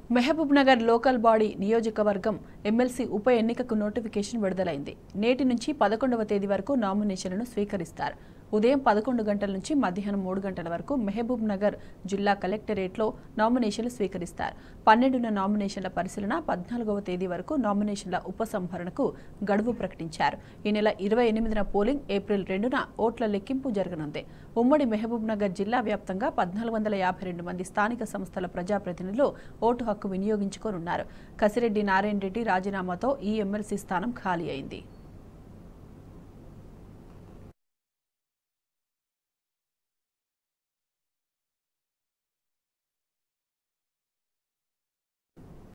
Mahabub Mahabubnagar local body నియోజకవర్గం MLC ఉప ఎన్నికకు నోటిఫికేషన్ విడుదలైంది నేటి నుంచి పదకొండవ తేదీ వరకు నామినేషన్లను స్వీకరిస్తారు ఉదయం పదకొండు గంటల నుంచి మధ్యాహ్నం మూడు గంటల వరకు మహబూబ్ నగర్ జిల్లా కలెక్టరేట్లో నామినేషన్లు స్వీకరిస్తారు పన్నెండున నామినేషన్ల పరిశీలన పద్నాలుగవ తేదీ వరకు నామినేషన్ల ఉపసంహరణకు గడువు ప్రకటించారు ఈ నెల ఇరవై ఎనిమిదిన పోలింగ్ ఏప్రిల్ రెండున ఓట్ల లెక్కింపు జరగనుంది ఉమ్మడి మహబూబ్ నగర్ జిల్లా వ్యాప్తంగా పద్నాలుగు వందల యాభై రెండు మంది స్థానిక సంస్థల ప్రజాప్రతినిధులు ఓటు హక్కు వినియోగించుకోనున్నారు కసిరెడ్డి నారాయణ రెడ్డి రాజీనామాతో ఈ ఎమ్మెల్సీ స్థానం ఖాళీ అయింది